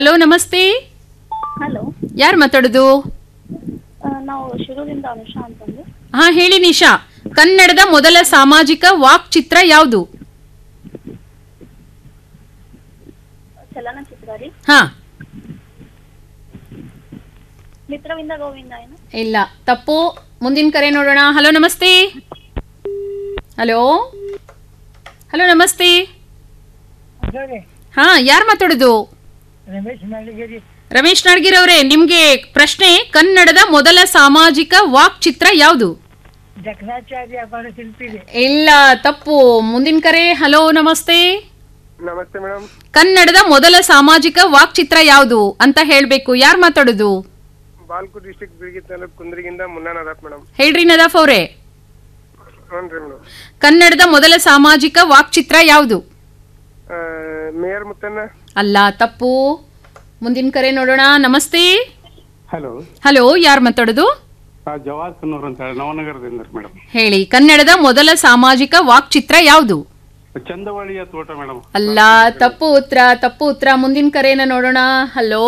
Hello ನಮಸ್ತೆ hello ಯಾರು ಮಾತಾಡೋದು ನಾವು ಶಿರೂರಿಂದ ಅನುಷಾ ಅಂತಂದು ಹಾ ಹೇಳಿ ನಿಶಾ ಕನ್ನಡದ ಮೊದಲ ಸಾಮಾಜಿಕ ವಾಕ್ ಚಿತ್ರ ಯಾವುದು ಚಲನಚಿತ್ರ ರೀ ಹಾ ಮಿತ್ರವಿಂದ ಗೋವಿಂದ ಏನು ಇಲ್ಲ ತಪ್ಪು ಮುಂದಿನ ಕರೆ ನೋಡೋಣ ಹಲೋ ನಮಸ್ತೆ ಹಲೋ ಹಲೋ ನಮಸ್ತೆ ಹಾ ಯಾರು ಮಾತಾಡೋದು ರಮೇಶ್ ಮಳ್ಳಿಗೇರಿ ರಮೇಶ್ ನಾಡ್ಗಿರ್ ಅವರೇ ನಿಮ್ಗೆ ಪ್ರಶ್ನೆ ಕನ್ನಡದ ಮೊದಲ ಸಾಮಾಜಿಕ ವಾಕ್ ಚಿತ್ರ ಯಾವುದು ಜಕಣಾಚಾರ್ಯ ಅಪಾರ ಶಿಲ್ಪಿದೆ ಇಲ್ಲ ತಪ್ಪು ಮುಂದಿನ ಕರೆ ಹಲೋ ನಮಸ್ತೆ ನಮಸ್ತೆ ಮೇಡಮ್ ಕನ್ನಡದ ಮೊದಲ ಸಾಮಾಜಿಕ ವಾಕ್ ಚಿತ್ರ ಯಾವುದು ಅಂತ ಹೇಳ್ಬೇಕು ಯಾರು ಮಾತಾಡೋದು ಬಾಲ್ಕೋಟ್ ಡಿಸ್ಟಿಕ್ ಬಿಳಿಗಿ ತಾಲೂಕ್ ಕುಂದ್ರಿಗಿಂದ ಮುನ್ನಾ ನದಾಫ್ ಮೇಡಮ್ ಹೇಳ್ರಿ ನದಾಫ್ ಅವರೇ ಹ್ಞೂ ರೀ ಮೇಡಮ್ ಕನ್ನಡದ ಮೊದಲ ಸಾಮಾಜಿಕ ವಾಕ್ ಚಿತ್ರ ಯಾವುದು ಮೇಯರ್ ಮುತ್ತನ್ನ ಅಲ್ಲ ತಪ್ಪು ಮುಂದಿನ ಕರೆ ನೋಡೋಣ ನಮಸ್ತೆ ಹಲೋ ಹಲೋ ಯಾರು ಮಾತಾಡೋದು ಜವಾದ್ ಕನ್ನೂರ್ ಅಂತ ಹೇಳಿ ನವನಗರದಿಂದ ಮೇಡಮ್ ಹೇಳಿ ಕನ್ನಡದ ಮೊದಲ ಸಾಮಾಜಿಕ ವಾಕ್ ಚಿತ್ರ ಯಾವುದು ಚಂದವಳಿಯ ತೋಟ ಮೇಡಮ್ ಅಲ್ಲ ತಪ್ಪು ಉತ್ತರ ತಪ್ಪು ಉತ್ತರ ಮುಂದಿನ ಕರೆನ ನೋಡೋಣ ಹಲೋ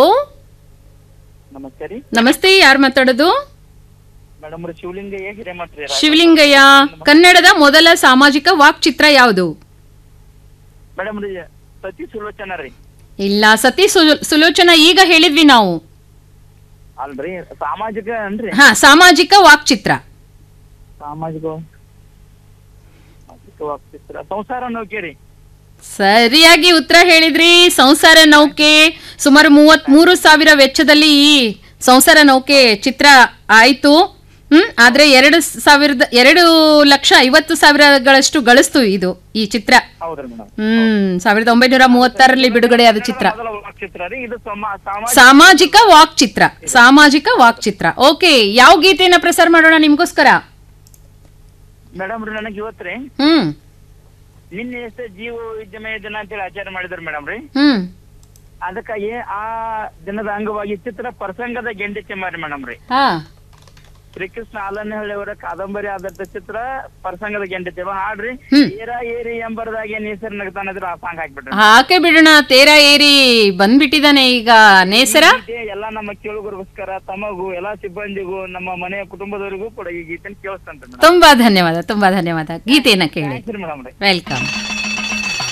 ನಮಸ್ತೆ ರೀ ನಮಸ್ತೆ ಯಾರು ಮಾತಾಡೋದು ಮೇಡಮ್ ರೀ ಶಿವಲಿಂಗಯ್ಯ ಹಿರೇಮಠ ರೀ ಶಿವಲಿಂಗಯ್ಯ ಕನ್ನಡದ ಮೊದಲ ಸಾಮಾಜಿಕ ವಾಕ್ ಚಿತ್ರ ಯಾವುದು ಮೇಡಮ್ ರೀ ಸತಿ ಸುಲೋಚನ ರೀ ಇಲ್ಲ ಸತಿ ಸುಲೋ- ಸುಲೋಚನ ಈಗ ಹೇಳಿದ್ವಿ ನಾವು ಅಲ್ರಿ ಸಾಮಾಜಿಕ ಅನ್ರಿ ಹಾ ಸಾಮಾಜಿಕ ವಾಕ್ ಚಿತ್ರ ಸಾಮಾಜಿಕ ಸಾಮಾಜಿಕ ವಾಕ್ಚಿತ್ರ ಸಂಸಾರ ನೌಕೆ ರೀ ಸರಿಯಾಗಿ ಉತ್ತರ ಹೇಳಿದ್ರಿ ಸಂಸಾರ ನೌಕೆ ಸುಮಾರು ಮೂವತ್ತ್ ಮೂರು ಸಾವಿರ ವೆಚ್ಚದಲ್ಲಿ ಈ ಸಂಸಾರ ನೌಕೆ ಚಿತ್ರ ಆಯ್ತು ಹ್ಮ್ ಆದ್ರೆ ಎರಡು ಸಾವಿರದ ಎರಡು ಲಕ್ಷ ಐವತ್ತು ಸಾವಿರಗಳಷ್ಟು ಗಳಿಸ್ತು ಇದು ಈ ಚಿತ್ರ ಹೌದ್ರಿ ಮೇಡಮ್ ಹ್ಮ್ ಸಾವಿರದ ಒಂಬೈನೂರ ಮೂವತ್ತಾರರಲ್ಲಿ ಬಿಡುಗಡೆಯಾದ ಚಿತ್ರ ಮೊದಲ ವಾಕ್ಚಿತ್ರ ರೀ ಇದು ಸಮ- ಸಾಮಾಜಿಕ ಸಾಮಾಜಿಕ ವಾಕ್ ಚಿತ್ರ ಸಾಮಾಜಿಕ ವಾಕ್ ಚಿತ್ರ ಓಕೆ ಯಾವ ಗೀತೆಯನ್ನ ಪ್ರಸಾರ ಮಾಡೋಣ ನಿಮ್ಗೋಸ್ಕರ ಮೇಡಮ್ ರೀ ನನಗೆ ಇವತ್ತು ರೀ ಹ್ಮ್ ನಿನ್ನೆ ಎಷ್ಟು ಜೀವ ವಿದ್ಯಮಯ ದಿನ ಅಂತೇಳಿ ಆಚರಣೆ ಮಾಡಿದ್ರು ಮೇಡಮ್ ರೀ ಹ್ಮ್ ಅದಕ್ಕಾಗಿ ಆ ದಿನದ ಅಂಗವಾಗಿ ಚಿತ್ರ ಪ್ರಸಂಗದ ಗೆಂಡೆ ಚೆಮ್ಮಾರಿ ಮೇಡಮ್ ರೀ ಹಾ ಶ್ರೀಕೃಷ್ಣ ಆಲನಹಳ್ಳಿ ಅವರ ಕಾದಂಬರಿ ಆಧಾರಿತ ಚಿತ್ರ ಪ್ರಸಂಗದ ಗೆಂಡೆ ಚೆಮ್ಮ ಹಾಡ್ರಿ ಹ್ಮ್. ಏರ ಏರಿ ಎಂಬರದಾಗೆ ನೇಸರ್ ನಗ್ತಾನದ್ರು ಆ ಸಾಂಗ್ ಹಾಕ್ಬಿಟ್ರಿ ಹಾಕೆ ಬಿಡೋಣ ತೇರ ಏರಿ ಬಂದ್ಬಿಟ್ಟಿದಾನೆ ಈಗ ನೇಸರ ಗೀತೆ ಎಲ್ಲ ನಮ್ಮ ಕೇಳುಗರಿಗೋಸ್ಕರ ತಮಗೂ ಎಲ್ಲಾ ಸಿಬ್ಬಂದಿಗೂ ನಮ್ಮ ಮನೆಯ ಕುಟುಂಬದವರಿಗೂ ಕೂಡ ಈ ಗೀತೆನ ಕೇಳಿಸ್ತಂತ ಮೇಡಮ್ ತುಂಬಾ ಧನ್ಯವಾದ ತುಂಬಾ ಧನ್ಯವಾದ ಗೀತೆಯನ್ನ ಕೇಳಿ ಮೇಡಮ್ ರೀ ವೆಲ್ಕಮ್